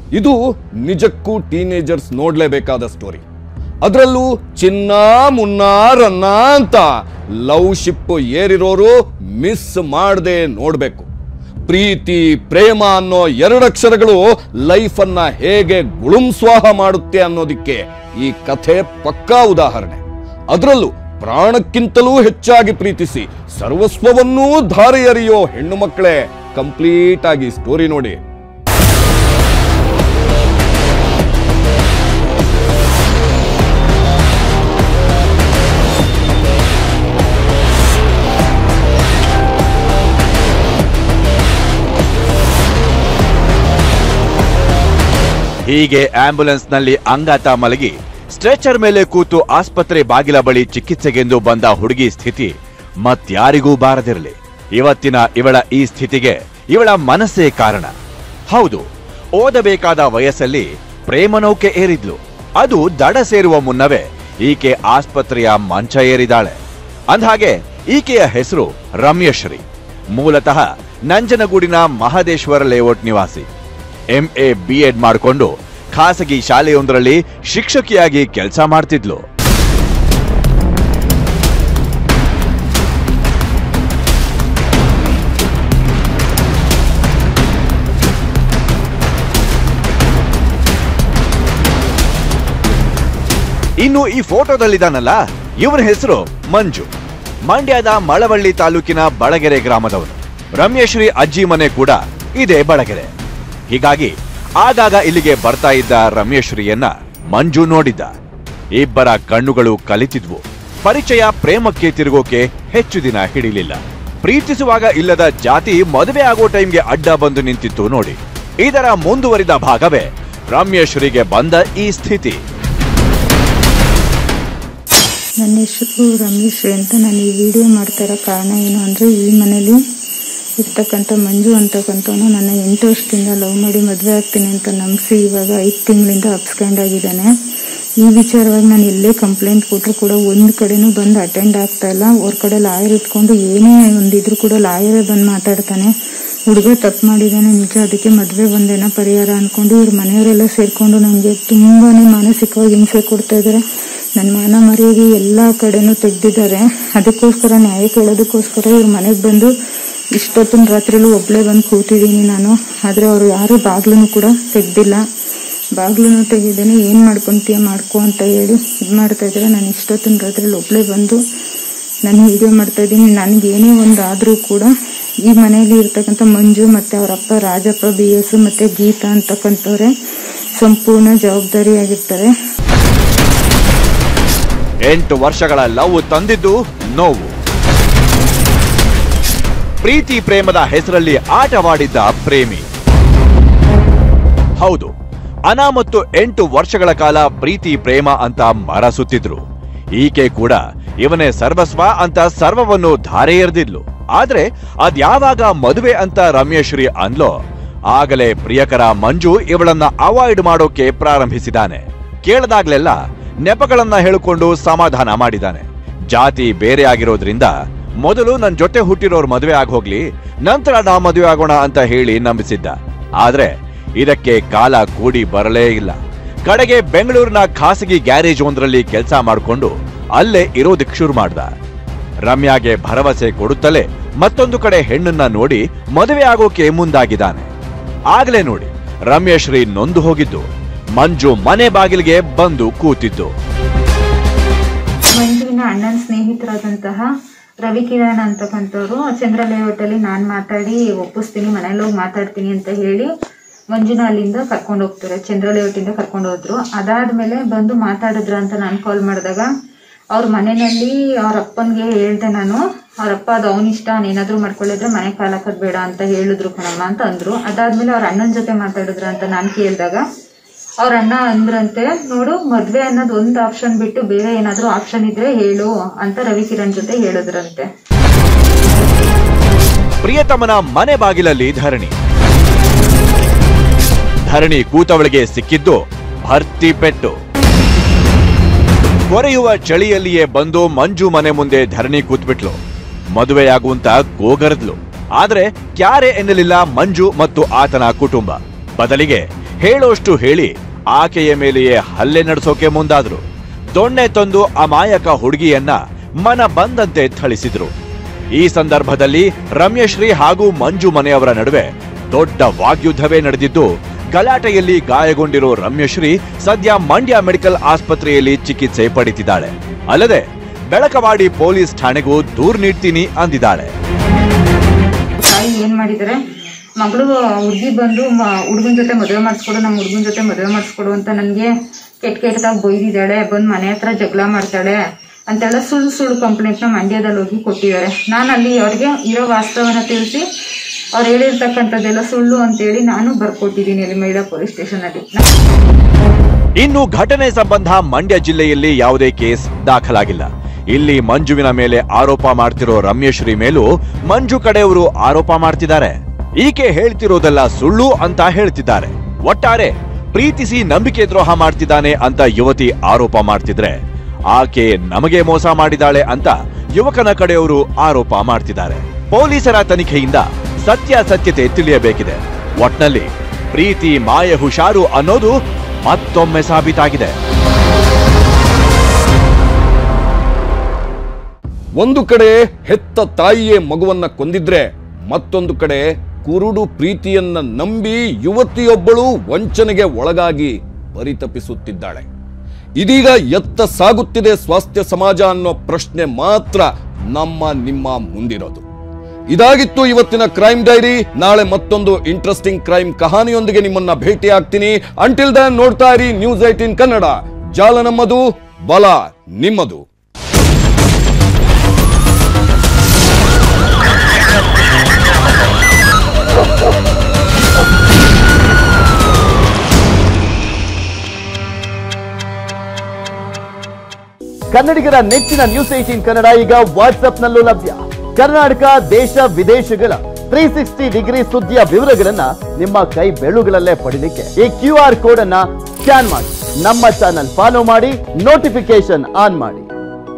ಇದು ನಿಜಕ್ಕೂ teenagers ನೋಡ್ಲೇಬೇಕಾದ story ಅದರಲ್ಲೂ ಚಿನ್ನ ಮುನ್ನ ರನ್ನ ಅಂತ ಲವ್ ಶಿಪ್ ಏರಿರೋರು ಮಿಸ್ ಮಾಡದೆ ನೋಡ್ಬೇಕು ಪ್ರೀತಿ ಪ್ರೇಮ ಅನ್ನೋ ಎರಡಕ್ಷರಗಳು ಲೈಫನ್ನ ಹೇಗೆ ಗುಳುಂಸ್ವಾಹ ಮಾಡುತ್ತೆ ಅನ್ನೋದಕ್ಕೆ ಈ ಕಥೆ ಪಕ್ಕಾ ಉದಾಹರಣೆ ಅದರಲ್ಲೂ ಪ್ರಾಣಕ್ಕಿಂತಲೂ ಹೆಚ್ಚಾಗಿ ಪ್ರೀತಿಸಿ ಸರ್ವಸ್ವವನ್ನೂ ಧಾರೆ ಎರೆಯೋ ಹೆಣ್ಣು ಮಕ್ಕಳೇ ಕಂಪ್ಲೀಟ್ ಆಗಿ ಸ್ಟೋರಿ ನೋಡಿ ಹೀಗೆ ಆಂಬ್ಯುಲೆನ್ಸ್ನಲ್ಲಿ ಅಂಗಾತ ಮಲಗಿ ಸ್ಟ್ರೆಚರ್ ಮೇಲೆ ಕೂತು ಆಸ್ಪತ್ರೆ ಬಾಗಿಲ ಬಳಿ ಚಿಕಿತ್ಸೆಗೆಂದು ಬಂದ ಹುಡುಗಿ ಸ್ಥಿತಿ ಮತ್ಯಾರಿಗೂ ಬಾರದಿರಲಿ ಇವತ್ತಿನ ಇವಳ ಈ ಸ್ಥಿತಿಗೆ ಇವಳ ಮನಸ್ಸೇ ಕಾರಣ ಹೌದು ಓದಬೇಕಾದ ವಯಸ್ಸಲ್ಲಿ ಪ್ರೇಮನೌಕೆ ಏರಿದ್ಲು ಅದು ದಡ ಸೇರುವ ಮುನ್ನವೇ ಈಕೆ ಆಸ್ಪತ್ರೆಯ ಮಂಚ ಏರಿದಾಳೆ ಅಂದ್ಹಾಗೆ ಈಕೆಯ ಹೆಸರು ರಮ್ಯಶ್ರೀ ಮೂಲತಃ ನಂಜನಗೂಡಿನ ಮಹದೇಶ್ವರ ಲೇಔಟ್ ನಿವಾಸಿ ಎಂಎ ಬಿ ಎಡ್ ಮಾಡಿಕೊಂಡು ಖಾಸಗಿ ಶಾಲೆಯೊಂದರಲ್ಲಿ ಶಿಕ್ಷಕಿಯಾಗಿ ಕೆಲಸ ಮಾಡ್ತಿದ್ಲು ಇನ್ನು ಈ ಫೋಟೋದಲ್ಲಿದ್ದಾನಲ್ಲ ಇವನ ಹೆಸರು ಮಂಜು ಮಂಡ್ಯದ ಮಳವಳ್ಳಿ ತಾಲೂಕಿನ ಬಳಗೆರೆ ಗ್ರಾಮದವನು ರಮ್ಯಶ್ರೀ ಅಜ್ಜಿ ಮನೆ ಕೂಡ ಇದೇ ಬಳಗೆರೆ ಹೀಗಾಗಿ ಆಗಾಗ ಇಲ್ಲಿಗೆ ಬರ್ತಾ ಇದ್ದ ರಮ್ಯಶ್ರೀಯನ್ನ ಮಂಜು ನೋಡಿದ್ದ ಇಬ್ಬರ ಕಣ್ಣುಗಳು ಕಲಿತಿದ್ವು ಪರಿಚಯ ಪ್ರೇಮಕ್ಕೆ ತಿರುಗೋಕೆ ಹೆಚ್ಚು ದಿನ ಹಿಡಿಲಿಲ್ಲ ಪ್ರೀತಿಸುವಾಗ ಇಲ್ಲದ ಜಾತಿ ಮದುವೆ ಆಗೋ ಟೈಮ್ಗೆ ಅಡ್ಡ ಬಂದು ನಿಂತಿತ್ತು ನೋಡಿ ಇದರ ಮುಂದುವರಿದ ಭಾಗವೇ ರಮ್ಯಶ್ರೀಗೆ ಬಂದ ಈ ಸ್ಥಿತಿ ನನ್ನ ಹೆಸರು ರಮೇಶ್ರೀ ಅಂತ ನಾನು ಈ ವಿಡಿಯೋ ಮಾಡ್ತಾ ಇರೋ ಕಾರಣ ಏನು ಅಂದರೆ ಈ ಮನೇಲಿ ಇರ್ತಕ್ಕಂಥ ಮಂಜು ಅಂತಕ್ಕಂಥವನು ನನ್ನ ಎಂಟು ವರ್ಷದಿಂದ ಲವ್ ಮಾಡಿ ಮದುವೆ ಆಗ್ತೀನಿ ಅಂತ ನಂಬಿಸಿ ಇವಾಗ ಐದು ತಿಂಗಳಿಂದ ಅಪ್ಸ್ಕೊಂಡು ಆಗಿದ್ದಾನೆ ಈ ವಿಚಾರವಾಗಿ ನಾನು ಎಲ್ಲೇ ಕಂಪ್ಲೇಂಟ್ ಕೊಟ್ಟರು ಕೂಡ ಒಂದು ಕಡೆನೂ ಬಂದು ಅಟೆಂಡ್ ಆಗ್ತಾ ಇಲ್ಲ ಅವ್ರ ಕಡೆ ಲಾಯರ್ ಇಟ್ಕೊಂಡು ಏನೇ ಒಂದಿದ್ರು ಕೂಡ ಲಾಯರೇ ಬಂದು ಮಾತಾಡ್ತಾನೆ ಹುಡುಗ ತಪ್ಪು ಮಾಡಿದ್ದಾನೆ ನಿಜ ಅದಕ್ಕೆ ಮದುವೆ ಒಂದೇನ ಪರಿಹಾರ ಅನ್ಕೊಂಡು ಇವ್ರ ಮನೆಯವರೆಲ್ಲ ಸೇರ್ಕೊಂಡು ನನಗೆ ತುಂಬಾನೇ ಮಾನಸಿಕವಾಗಿ ಹಿಂಸೆ ಕೊಡ್ತಾ ಇದ್ದಾರೆ ನನ್ನ ಮಾನ ಮರ್ಯಾದೆ ಎಲ್ಲ ಕಡೆನೂ ತೆಗ್ದಿದ್ದಾರೆ ಅದಕ್ಕೋಸ್ಕರ ನ್ಯಾಯ ಕೇಳೋದಕ್ಕೋಸ್ಕರ ಇವ್ರ ಮನೆಗೆ ಬಂದು ಇಷ್ಟೊತ್ತಿನ ರಾತ್ರಿಲೂ ಒಬ್ಳೇ ಬಂದು ಕೂತಿದ್ದೀನಿ ನಾನು ಆದರೆ ಅವರು ಯಾರೂ ಬಾಗ್ಲೂ ಕೂಡ ತೆಗ್ದಿಲ್ಲ ಬಾಗ್ಲೂ ತೆಗಿದ್ದೀನಿ ಏನು ಮಾಡ್ಕೊಂತೀಯ ಮಾಡ್ಕೊ ಅಂತ ಹೇಳಿ ಇದು ಮಾಡ್ತಾ ಇದ್ದಾರೆ ನಾನು ಇಷ್ಟೊತ್ತಿನ ರಾತ್ರಿಲಿ ಒಬ್ಳೇ ಬಂದು ನಾನು ವಿಡಿಯೋ ಮಾಡ್ತಾ ಇದ್ದೀನಿ ನನಗೆ ಏನೇ ಒಂದು ಆದರೂ ಕೂಡ ಈ ಮನೆಯಲ್ಲಿ ಇರ್ತಕ್ಕಂಥ ಮಂಜು ಮತ್ತು ಅವರ ಅಪ್ಪ ರಾಜಪ್ಪ ಬಿ ಎಸ್ ಮತ್ತು ಗೀತಾ ಅಂತಕ್ಕಂಥವ್ರೆ ಸಂಪೂರ್ಣ ಜವಾಬ್ದಾರಿಯಾಗಿರ್ತಾರೆ ಎಂಟು ವರ್ಷಗಳ ಲವ್ ತಂದಿದ್ದು ನೋವು ಪ್ರೀತಿ ಪ್ರೇಮದ ಹೆಸರಲ್ಲಿ ಆಟವಾಡಿದ್ದ ಪ್ರೇಮಿ ಹೌದು ಅನಾ ಮತ್ತು ಎಂಟು ವರ್ಷಗಳ ಕಾಲ ಪ್ರೀತಿ ಪ್ರೇಮ ಅಂತ ಮರ ಸುತ್ತಿದ್ರು ಈಕೆ ಕೂಡ ಇವನೇ ಸರ್ವಸ್ವ ಅಂತ ಸರ್ವವನ್ನು ಧಾರೆ ಎರೆದಿದ್ಲು ಆದ್ರೆ ಅದ್ಯಾವಾಗ ಮದುವೆ ಅಂತ ರಮ್ಯಶ್ರೀ ಅನ್ಲೋ ಆಗಲೇ ಪ್ರಿಯಕರ ಮಂಜು ಇವಳನ್ನ ಅವಾಯ್ಡ್ ಮಾಡೋಕೆ ಪ್ರಾರಂಭಿಸಿದಾನೆ ಕೇಳದಾಗ್ಲೆಲ್ಲ ನೆಪಗಳನ್ನ ಹೇಳಿಕೊಂಡು ಸಮಾಧಾನ ಮಾಡಿದಾನೆ ಜಾತಿ ಬೇರೆ ಆಗಿರೋದ್ರಿಂದ ಮೊದಲು ನನ್ ಜೊತೆ ಹುಟ್ಟಿರೋರ್ ಮದುವೆ ಆಗೋಗ್ಲಿ ನಂತರ ನಾ ಮದುವೆ ಆಗೋಣ ಅಂತ ಹೇಳಿ ನಂಬಿಸಿದ್ದ ಆದ್ರೆ ಇದಕ್ಕೆ ಕಾಲ ಕೂಡಿ ಬರಲೇ ಇಲ್ಲ ಕಡೆಗೆ ಬೆಂಗಳೂರಿನ ಖಾಸಗಿ ಗ್ಯಾರೇಜ್ ಒಂದರಲ್ಲಿ ಕೆಲಸ ಮಾಡಿಕೊಂಡು ಅಲ್ಲೇ ಇರೋದಕ್ಕೆ ಶುರು ಮಾಡ್ದ ರಮ್ಯಾಗೆ ಭರವಸೆ ಕೊಡುತ್ತಲೇ ಮತ್ತೊಂದು ಕಡೆ ಹೆಣ್ಣನ್ನ ನೋಡಿ ಮದುವೆ ಆಗೋಕೆ ಮುಂದಾಗಿದ್ದಾನೆ ಆಗ್ಲೇ ನೋಡಿ ರಮ್ಯಶ್ರೀ ನೊಂದು ಹೋಗಿದ್ದು ಮಂಜು ಮನೆ ಬಾಗಿಲಿಗೆ ಬಂದು ಕೂತಿದ್ದು ಮಂಜುವಿನ ಅಣ್ಣನ ಸ್ನೇಹಿತರಾದಂತಹ ರವಿಕಿರಣ್ ಅಂತಕ್ಕಂಥವ್ರು ಚಂದ್ರ ಲೇಔಟ್ ಅಲ್ಲಿ ನಾನ್ ಮಾತಾಡಿ ಒಪ್ಪಿಸ್ತೀನಿ ಮನೇಲಿ ಹೋಗಿ ಮಾತಾಡ್ತೀನಿ ಅಂತ ಹೇಳಿ ಮಂಜುನ ಅಲ್ಲಿಂದ ಕರ್ಕೊಂಡು ಹೋಗ್ತಾರೆ ಚಂದ್ರ ಲೇಔಟ್ ಇಂದ ಕರ್ಕೊಂಡು ಹೋದ್ರು ಅದಾದ್ಮೇಲೆ ಬಂದು ಮಾತಾಡಿದ್ರ ಅಂತ ನಾನು ಕಾಲ್ ಮಾಡಿದಾಗ ಅವ್ರ ಮನೆಯಲ್ಲಿ ಅವ್ರ ಅಪ್ಪನ್ಗೆ ಹೇಳ್ದೆ ನಾನು ಅವ್ರ ಅಪ್ಪ ಅದು ಅವನ ಇಷ್ಟ ಏನಾದ್ರು ಮಾಡ್ಕೊಳ್ಳಿದ್ರೆ ಮನೆ ಕಾಲ್ ಹಾಕೋದ್ ಬೇಡ ಅಂತ ಹೇಳಿದ್ರು ಕಣಮ್ಮ ಅಂತ ಅಂದ್ರು ಅದಾದ್ಮೇಲೆ ಅವ್ರ ಅಣ್ಣನ ಜೊತೆ ಮಾತಾಡಿದ್ರ ಅಂತ ನಾನು ಕೇಳಿದಾಗ ಅವ್ರ ಅಣ್ಣ ಅಂದ್ರಂತೆ ನೋಡು ಮದ್ವೆ ಅನ್ನೋದು ಒಂದು ಆಪ್ಷನ್ ಬಿಟ್ಟು ಬೇರೆ ಏನಾದ್ರೂ ಆಪ್ಷನ್ ಇದ್ರೆ ಹೇಳು ಅಂತ ರವಿ ಕಿರಣ್ ಜೊತೆ ಹೇಳಿದ್ರಂತೆ ಪ್ರಿಯತಮನ ಮನೆ ಬಾಗಿಲಲ್ಲಿ ಧರಣಿ ಧರಣಿ ಕೂತವಳಿಗೆ ಸಿಕ್ಕಿದ್ದು ಭರ್ತಿ ಪೆಟ್ಟು ಕೊರೆಯುವ ಚಳಿಯಲ್ಲಿಯೇ ಬಂದು ಮಂಜು ಮನೆ ಮುಂದೆ ಧರಣಿ ಕೂತ್ಬಿಟ್ಲು ಮದುವೆಯಾಗುವಂತ ಗೋಗರದ್ಲು ಆದ್ರೆ ಕ್ಯಾರೆ ಎನ್ನಲಿಲ್ಲ ಮಂಜು ಮತ್ತು ಆತನ ಕುಟುಂಬ ಬದಲಿಗೆ ಹೇಳೋಷ್ಟು ಹೇಳಿ ಆಕೆಯ ಮೇಲೆಯೇ ಹಲ್ಲೆ ನಡೆಸೋಕೆ ಮುಂದಾದ್ರು ದೊಣ್ಣೆ ತಂದು ಅಮಾಯಕ ಹುಡುಗಿಯನ್ನ ಮನ ಬಂದಂತೆ ಥಳಿಸಿದ್ರು ಈ ಸಂದರ್ಭದಲ್ಲಿ ರಮ್ಯಶ್ರೀ ಹಾಗೂ ಮಂಜು ಮನೆಯವರ ನಡುವೆ ದೊಡ್ಡ ವಾಗ್ಯುದ್ಧವೇ ನಡೆದಿದ್ದು ಗಲಾಟೆಯಲ್ಲಿ ಗಾಯಗೊಂಡಿರೋ ರಮ್ಯಶ್ರೀ ಸದ್ಯ ಮಂಡ್ಯ ಮೆಡಿಕಲ್ ಆಸ್ಪತ್ರೆಯಲ್ಲಿ ಚಿಕಿತ್ಸೆ ಪಡಿತಿದ್ದಾಳೆ ಅಲ್ಲದೆ ಬೆಳಕವಾಡಿ ಪೊಲೀಸ್ ಠಾಣೆಗೂ ದೂರು ನೀಡ್ತೀನಿ ಅಂದಿದ್ದಾಳೆ ತಾಯಿ ಏನ್ ಮಾಡಿದಾರೆ ಮಗಳು ಹುಡುಗಿ ಬಂದು ಹುಡುಗನ ಜೊತೆ ಮದುವೆ ಮಾಡಿಸ್ಕೊಡು ನಮ್ಮ ಹುಡುಗನ ಜೊತೆ ಮದುವೆ ಮಾಡಿಸ್ಕೊಡು ಅಂತ ನನಗೆ ಕೆಟ್ಟ ಕೆಟ್ಟದಾಗ ಬೈದಿದ್ದಾಳೆ ಬಂದು ಮನೆ ಹತ್ರ ಜಗಳ ಮಾಡ್ತಾಳೆ ಅಂತೆಲ್ಲ ಸುಳ್ಳು ಸುಳ್ಳು ಕಂಪ್ಲೇಂಟ್ನ ಮಂಡ್ಯದಲ್ಲಿ ಹೋಗಿ ಕೊಟ್ಟಿದ್ದಾರೆ ನಾನು ಅಲ್ಲಿ ಅವ್ರಿಗೆ ಇರೋ ವಾಸ್ತವನ ತಿಳಿಸಿ ಅವ್ರು ಹೇಳಿರ್ತಕ್ಕಂಥದ್ದೆಲ್ಲ ಸುಳ್ಳು ಅಂತೇಳಿ ನಾನು ಬರ್ಕೊಟ್ಟಿದ್ದೀನಿ ಅಲ್ಲಿ ಮಹಿಳಾ ಪೊಲೀಸ್ ಸ್ಟೇಷನಲ್ಲಿ ಇನ್ನು ಘಟನೆ ಸಂಬಂಧ ಮಂಡ್ಯ ಜಿಲ್ಲೆಯಲ್ಲಿ ಯಾವುದೇ ಕೇಸ್ ದಾಖಲಾಗಿಲ್ಲ ಇಲ್ಲಿ ಮಂಜುವಿನ ಮೇಲೆ ಆರೋಪ ಮಾಡ್ತಿರೋ ರಮ್ಯಶ್ರೀ ಮೇಲೂ ಮಂಜು ಕಡೆಯವರು ಆರೋಪ ಮಾಡ್ತಿದ್ದಾರೆ ಈಕೆ ಹೇಳ್ತಿರೋದೆಲ್ಲ ಸುಳ್ಳು ಅಂತ ಹೇಳ್ತಿದ್ದಾರೆ ಒಟ್ಟಾರೆ ಪ್ರೀತಿಸಿ ನಂಬಿಕೆ ದ್ರೋಹ ಮಾಡ್ತಿದ್ದಾನೆ ಅಂತ ಯುವತಿ ಆರೋಪ ಮಾಡ್ತಿದ್ರೆ ಆಕೆ ನಮಗೆ ಮೋಸ ಮಾಡಿದಾಳೆ ಅಂತ ಯುವಕನ ಕಡೆಯವರು ಆರೋಪ ಮಾಡ್ತಿದ್ದಾರೆ ಪೊಲೀಸರ ತನಿಖೆಯಿಂದ ಸತ್ಯಾಸತ್ಯತೆ ತಿಳಿಯಬೇಕಿದೆ ಒಟ್ನಲ್ಲಿ ಪ್ರೀತಿ ಮಾಯ ಹುಷಾರು ಅನ್ನೋದು ಮತ್ತೊಮ್ಮೆ ಸಾಬೀತಾಗಿದೆ ಒಂದು ಕಡೆ ಹೆತ್ತ ತಾಯಿಯೇ ಮಗುವನ್ನ ಕೊಂದಿದ್ರೆ ಮತ್ತೊಂದು ಕಡೆ ಕುರುಡು ಪ್ರೀತಿಯನ್ನ ನಂಬಿ ಯುವತಿಯೊಬ್ಬಳು ವಂಚನೆಗೆ ಒಳಗಾಗಿ ಪರಿತಪಿಸುತ್ತಿದ್ದಾಳೆ ಇದೀಗ ಎತ್ತ ಸಾಗುತ್ತಿದೆ ಸ್ವಾಸ್ಥ್ಯ ಸಮಾಜ ಅನ್ನೋ ಪ್ರಶ್ನೆ ಮಾತ್ರ ನಮ್ಮ ನಿಮ್ಮ ಮುಂದಿರೋದು ಇದಾಗಿತ್ತು ಇವತ್ತಿನ ಕ್ರೈಮ್ ಡೈರಿ ನಾಳೆ ಮತ್ತೊಂದು ಇಂಟ್ರೆಸ್ಟಿಂಗ್ ಕ್ರೈಮ್ ಕಹಾನಿಯೊಂದಿಗೆ ನಿಮ್ಮನ್ನ ಭೇಟಿ ಆಗ್ತೀನಿ ಅಂಟಿಲ್ ದನ್ ನೋಡ್ತಾ ಇರಿ ನ್ಯೂಸ್ ಏಟಿನ್ ಕನ್ನಡ ಜಾಲ ನಮ್ಮದು ಬಲ ನಿಮ್ಮದು ಕನ್ನಡಿಗರ ನೆಚ್ಚಿನ ನ್ಯೂಸ್ ಏಟೀನ್ ಕನ್ನಡ ಈಗ ವಾಟ್ಸ್ಆಪ್ನಲ್ಲೂ ಲಭ್ಯ ಕರ್ನಾಟಕ ದೇಶ ವಿದೇಶಗಳ ತ್ರೀ ಸಿಕ್ಸ್ಟಿ ಡಿಗ್ರಿ ಸುದ್ದಿಯ ವಿವರಗಳನ್ನ ನಿಮ್ಮ ಕೈ ಬೆಳುಗಳಲ್ಲೇ ಪಡಿಲಿಕ್ಕೆ ಈ ಕ್ಯೂ ಆರ್ ಕೋಡ್ ಅನ್ನ ಸ್ಕ್ಯಾನ್ ಮಾಡಿ ನಮ್ಮ ಚಾನಲ್ ಫಾಲೋ ಮಾಡಿ ನೋಟಿಫಿಕೇಶನ್ ಆನ್ ಮಾಡಿ